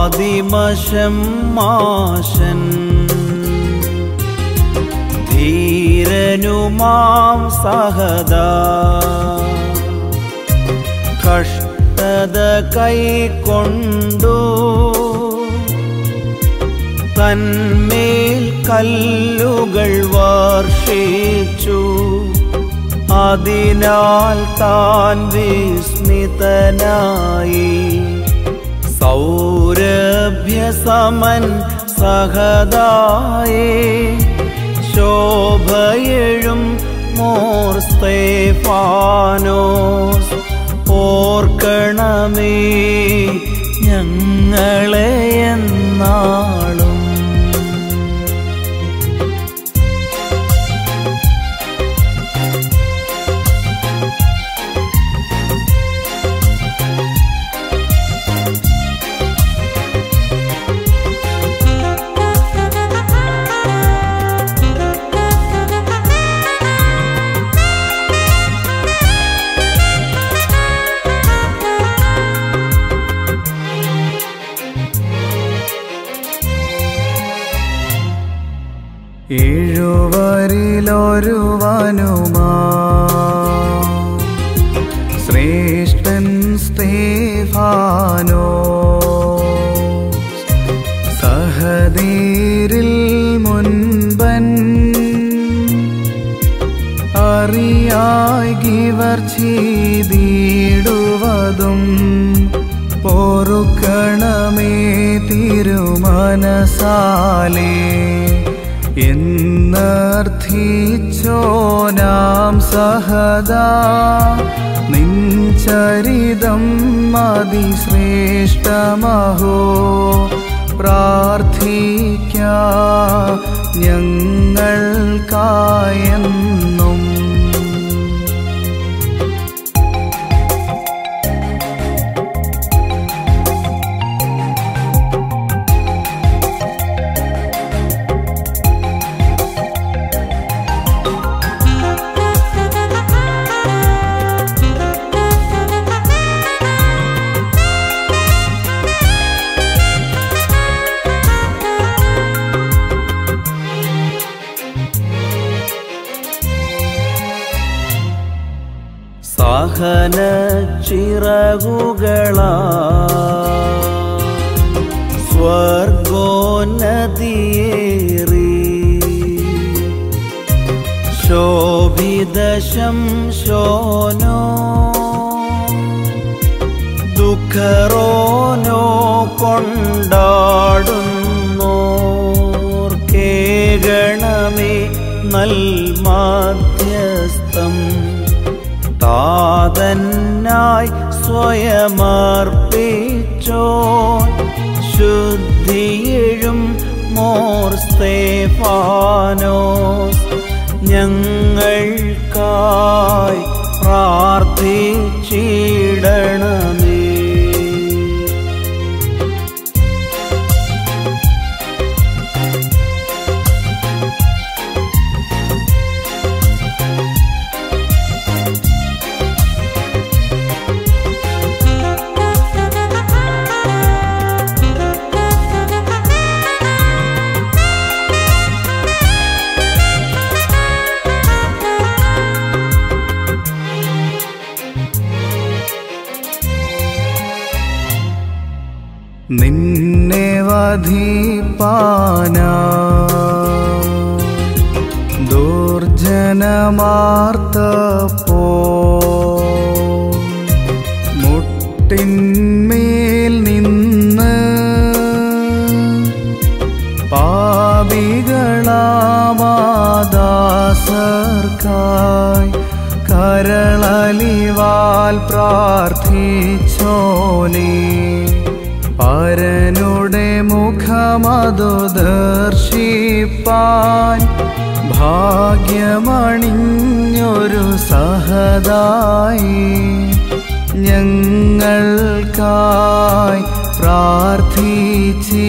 ആദിമശം മാഷൻ ധീരനുമാം സഹദാ കഷ്ടത കൈക്കൊണ്ടു തന്മേൽ കല്ലുകൾ വർഷിച്ചു അതിനാൽ താൻ വിസ്മിതനായി സൗരഭ്യസമൻ സഹദായേ ശോഭയെഴും മോർ സ്തേഫാനോസ് ഓർക്കണമേ ഞങ്ങളെ എന്നാളും ഏഴുവരിലൊരുവനുമാ ശ്രേഷ്ഠൻ സ്തേഫാനോ സഹദീരിൽ മുൻപൻ അറിയായി ഗിവർ ചെയ്തിടുവതും പൊറുക്കണമേ തിരുമനസാലേ എന്നർത്ഥിച്ചോ നാം സഹദാ നിഞ്ചരിതം അതിശ്രേഷ്ഠമഹോ പ്രാർത്ഥിക്ക ഞങ്ങൾക്കായെന്നും സഹന ചിറകുകളാ സ്വർഗോന്നതിയേറി ശോഭിതശം ശോനോ ദുഃഖറോനോ കൊണ്ടാടുന്നോർക്കേകണമേ നൽമാധ്യസ്ഥം താതന്നായി സ്വയമർപ്പിച്ചോ ശുദ്ധിയിഴും മോർ സ്തേഫാനോസ് ഞങ്ങൾക്കായി പ്രാർത്ഥിച്ചിടണമേ നിന്നെ വധിപ്പാന ദുർജനമാർത്തപ്പോ മുട്ടിന്മേൽ നിന്ന് പാപികളാമാദാസർക്കായി കരളലിവാൽ പ്രാർത്ഥിച്ചോനേ പരനുടെ മുഖമതു ദർശിപ്പാൻ ഭാഗ്യമണിഞ്ഞൊരു സഹതായി ഞങ്ങൾക്കായി പ്രാർത്ഥിച്ചിടണമേ